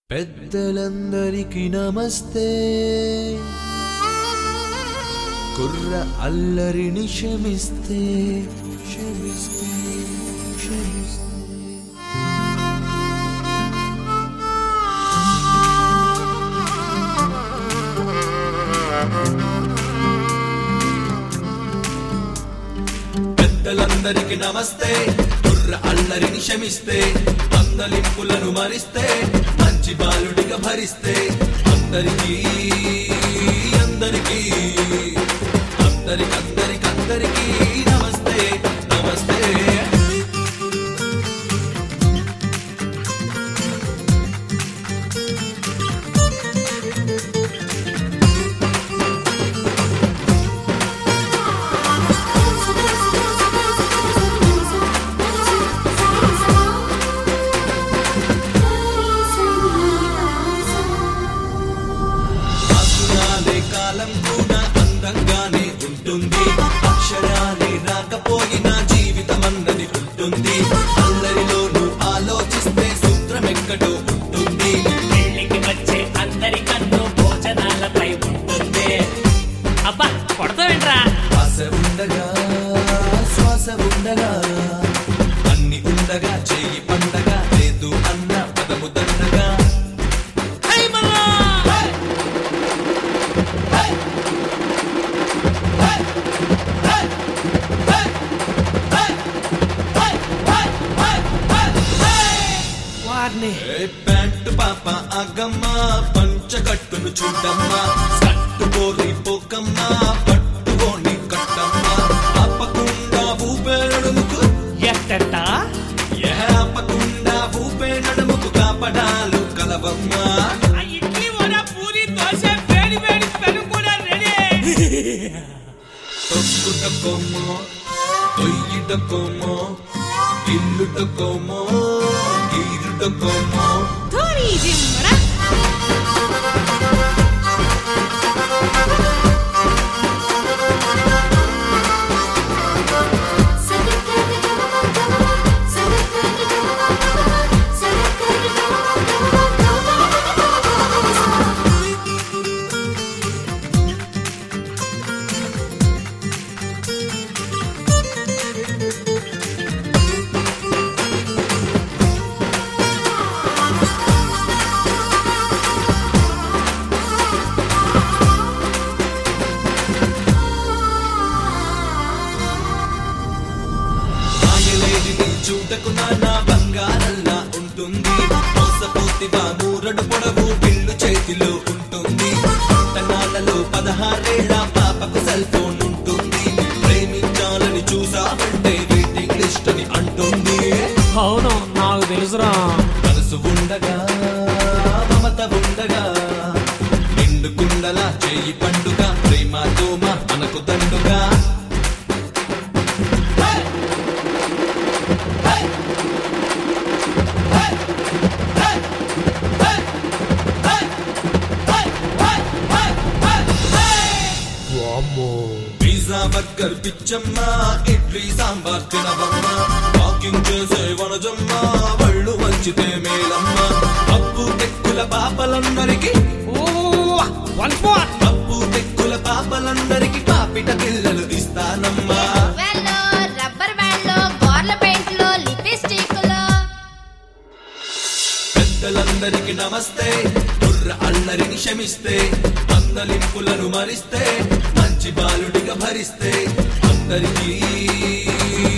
పెద్దలందరికీ నమస్తే కుర్ర అల్లరిని క్షమిస్తే క్షమిస్తే క్షమిస్తే పెద్దలందరికీ నమస్తే కుర్ర అల్లరిని క్షమిస్తే అందలింపులను మరిస్తే మంచి బాలుడిగా భరిస్తే అందరికీ అందరికీ అందరికందరికందరికీ నమస్తే నమస్తే అక్షరాలే కాలం కూడా అందంగానే ఉంటుంది అక్షరాలే రాకపోయినా జీవితం అన్నది ఉంటుంది అల్లరిలోనూ ఆలోచిస్తే సూత్రం ఎక్కడో ఉంటుంది పెళ్లికి వచ్చే అందరి కన్ను భోజనాలపై ఉంటుంది అబ్బా కొడతావేంట్రా ఆశ ఉండగా శ్వాస ఉండగా అన్ని ఉండగా చేయి పండగ లేదు అన్న పదము దండగా హై మల్లా! వారిని ఏ ప్యాంటు పాప అగమ్మ పంచ కట్టును చూడమ్మా కట్టు కోరి పోకమ్మ పట్టుకోని కట్టమ్మ ఆపకుండా ఊపే నడుముకు ఎట్టట ఏ ఆపకుండా ఊపే నడుముకు కాపడాలు కలవమ్మా ఆ ఇడ్లీ వడ పూరి దోశ వేడి వేడి పెరుగు కూడా రెడీ తొక్కుటకోమో తొయ్యిటకోమో ఇల్లుటకోమో గీరుటకోమో ధోని జిమ్మరా మాయలేని నీ చూటకు నా బంగారల్లా ఉంటుంది మోసపోతివా నూరడు పొడవు బిల్లు చేతిలో ఉంటుంది పట్టణాలలో పదహారేళ్ల పాపకు సెల్ ఫోన్ ఉంటుంది ప్రేమించాలని చూసావంటే వెయిటింగ్ లిస్ట్ అని అంటుంది అవును నాకు తెలుసురా మనసు ఉండగా మమత ఉండగా నిండు కుండలా చేయి పండుగ ప్రేమ తోమ మనకు దండుగా పిజ్జా బర్గర్ పిచ్చమ్మ ఇడ్లీ సాంబార్ తినవమ్మ వాకింగ్ చేసే వనజమ్మ వళ్ళు వంచితే మేలమ్మ అప్పు తెక్కుల పాపలందరికీ వన్స్ మోర్ అప్పు తెక్కుల పాపలందరికీ పాపిట పిల్లలు ఇస్తానమ్మా వెల్లో రబ్బర్ బ్యాండ్లో గోర్ల పెయింట్లో లిప్స్టిక్లో పెద్దలందరికీ నమస్తే బుర్ర అల్లరిని క్షమిస్తే అందలింపులను మరిస్తే మంచి బాలుడిగా భరిస్తే అందరికీ